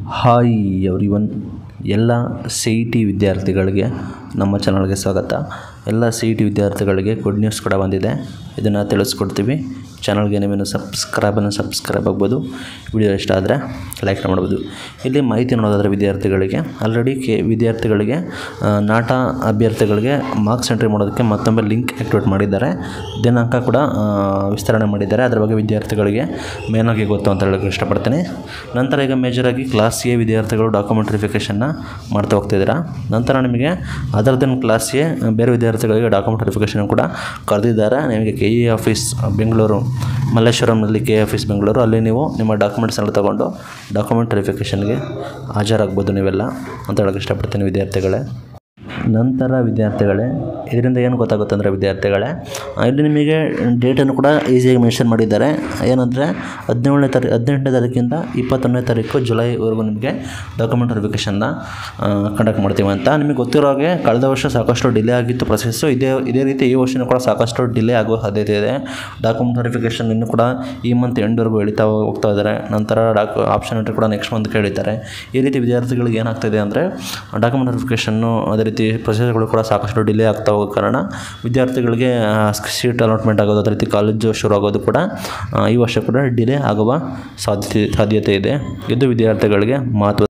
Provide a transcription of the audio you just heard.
hi everyone ಎಲ್ಲ C E T ವಿದ್ಯಾರ್ಥಿಗಳಿಗೆ ನಮ್ಮ ಚಾನಲ್ಗೆ ಸ್ವಾಗತ ಎಲ್ಲ ಸಿ ಇ ಟಿ ವಿದ್ಯಾರ್ಥಿಗಳಿಗೆ ಗುಡ್ ನ್ಯೂಸ್ ಕೂಡ ಬಂದಿದೆ ಇದನ್ನು ತಿಳಿಸ್ಕೊಡ್ತೀವಿ ಚಾನಲ್ಗೆ ನೀವೇನು ಸಬ್ಸ್ಕ್ರೈಬನ್ನು ಸಬ್ಸ್ಕ್ರೈಬ್ ಆಗ್ಬೋದು ವಿಡಿಯೋ ಇಷ್ಟ ಆದರೆ ಲೈಕ್ ಮಾಡ್ಬೋದು ಇಲ್ಲಿ ಮಾಹಿತಿ ನೋಡೋದಾದರೆ ವಿದ್ಯಾರ್ಥಿಗಳಿಗೆ ಆಲ್ರೆಡಿ ಕೆ ವಿದ್ಯಾರ್ಥಿಗಳಿಗೆ ಆ, ನಾಟ ಅಭ್ಯರ್ಥಿಗಳಿಗೆ ಮಾರ್ಕ್ಸ್ ಎಂಟ್ರಿ ಮಾಡೋದಕ್ಕೆ ಮತ್ತೊಮ್ಮೆ ಲಿಂಕ್ ಆ್ಯಕ್ಟಿವೇಟ್ ಮಾಡಿದ್ದಾರೆ ದಿನಾಂಕ ಕೂಡ ಆ, ವಿಸ್ತರಣೆ ಮಾಡಿದ್ದಾರೆ ಅದರ ಬಗ್ಗೆ ವಿದ್ಯಾರ್ಥಿಗಳಿಗೆ ಮೇನಾಗಿ ಗೊತ್ತು ಅಂತ ಹೇಳೋಕ್ಕೆ ಇಷ್ಟಪಡ್ತೀನಿ ನಂತರ ಈಗ ಮೇಜರಾಗಿ ಕ್ಲಾಸ್ ಎ ವಿದ್ಯಾರ್ಥಿಗಳು ಡಾಕ್ಯುಮೆಂಟ್ ವೆರಿಫಿಕೇಷನ್ನ ಮಾಡ್ತಾ ಹೋಗ್ತಿದ್ದೀರಾ ನಂತರ ನಿಮಗೆ ಅದರ್ ದೆನ್ ಕ್ಲಾಸ್ ಎ ಬೇರೆ ವಿದ್ಯಾರ್ಥಿಗಳಿಗೆ ಡಾಕ್ಯುಮೆಂಟ್ ವೆರಿಫಿಕೇಷನ್ ಕೂಡ ಕರೆದಿದ್ದಾರೆ ನಿಮಗೆ ಕೆ ಇ ಆಫೀಸ್ ಬೆಂಗಳೂರು ಮಲ್ಲೇಶ್ವರಂನಲ್ಲಿ ಕೆ ಇ ಆಫೀಸ್ ಬೆಂಗಳೂರು ಅಲ್ಲಿ ನೀವು ನಿಮ್ಮ ಡಾಕ್ಯುಮೆಂಟ್ಸ್ ಎಲ್ಲ ತೊಗೊಂಡು ಡಾಕ್ಯುಮೆಂಟ್ ವೆರಿಫಿಕೇಷನ್ಗೆ ಹಾಜರಾಗ್ಬೋದು ನೀವೆಲ್ಲ ಅಂತ ಹೇಳೋಕ್ಕೆ ಇಷ್ಟಪಡ್ತೀನಿ ವಿದ್ಯಾರ್ಥಿಗಳೇ ನಂತರ ವಿದ್ಯಾರ್ಥಿಗಳೇ ಇದರಿಂದ ಏನು ಗೊತ್ತಾಗುತ್ತೆ ಅಂದರೆ ವಿದ್ಯಾರ್ಥಿಗಳೇ ಆ, ಇಲ್ಲಿ ನಿಮಗೆ ಡೇಟನ್ನು ಕೂಡ ಈಸಿಯಾಗಿ ಮೆನ್ಷನ್ ಮಾಡಿದ್ದಾರೆ ಏನಂದರೆ ಹದಿನೇಳನೇ ತಾರೀಕು ಹದಿನೆಂಟನೇ ತಾರೀಕಿಂದ ಇಪ್ಪತ್ತೊಂದನೇ ತಾರೀಕು ಜುಲೈವರೆಗೂ ನಿಮಗೆ ಡಾಕ್ಯುಮೆಂಟ್ ವೆರಿಫಿಕೇಷನ್ನ ಕಂಡಕ್ಟ್ ಮಾಡ್ತೀವಿ ಅಂತ ನಿಮಗೆ ಗೊತ್ತಿರೋ ಹಾಗೆ ಕಳೆದ ವರ್ಷ ಸಾಕಷ್ಟು ಡಿಲೇ ಆಗಿತ್ತು ಪ್ರೊಸೆಸ್ಸು ಇದೇ ಇದೇ ರೀತಿ ಈ ವರ್ಷವೂ ಕೂಡ ಸಾಕಷ್ಟು ಡಿಲೇ ಆಗೋ ಸಾಧ್ಯತೆ ಇದೆ ಡಾಕ್ಯುಮೆಂಟ್ ವೆರಿಫಿಕೇಷನ್ ಇನ್ನೂ ಕೂಡ ಈ ಮಂತ್ ಎಂಡ್ವರೆಗೂ ಎಳಿತಾ ಹೋಗ್ತಾ ಇದ್ದಾರೆ ನಂತರ ಡಾಕ್ ಆಪ್ಷನ್ ಎಂಟ್ರಿ ಕೂಡ ನೆಕ್ಸ್ಟ್ ಮಂತ್ ಕೇಳಿದ್ದಾರೆ ಈ ರೀತಿ ವಿದ್ಯಾರ್ಥಿಗಳಿಗೆ ಏನಾಗ್ತಿದೆ ಅಂದರೆ ಡಾಕ್ಯುಮೆಂಟ್ ವೆರಿಫಿಕೇಷನ್ನು ಅದೇ ರೀತಿ ಪ್ರೊಸೆಸ್ಗಳು ಕೂಡ ಸಾಕಷ್ಟು ಡಿಲೇ ಆಗ್ತಾ ಹೋಗೋ ಕಾರಣ ವಿದ್ಯಾರ್ಥಿಗಳಿಗೆ ಸೀಟ್ ಅಲಾಟ್ಮೆಂಟ್ ಆಗೋದು ಅದೇ ರೀತಿ ಕಾಲೇಜು ಶುರು ಆಗೋದು ಕೂಡ ಆ, ಈ ವರ್ಷ ಕೂಡ ಡಿಲೇ ಆಗುವ ಸಾಧ್ಯತೆ ಸಾಧ್ಯತೆ ಇದೆ ಇದು ವಿದ್ಯಾರ್ಥಿಗಳಿಗೆ ಮಹತ್ವ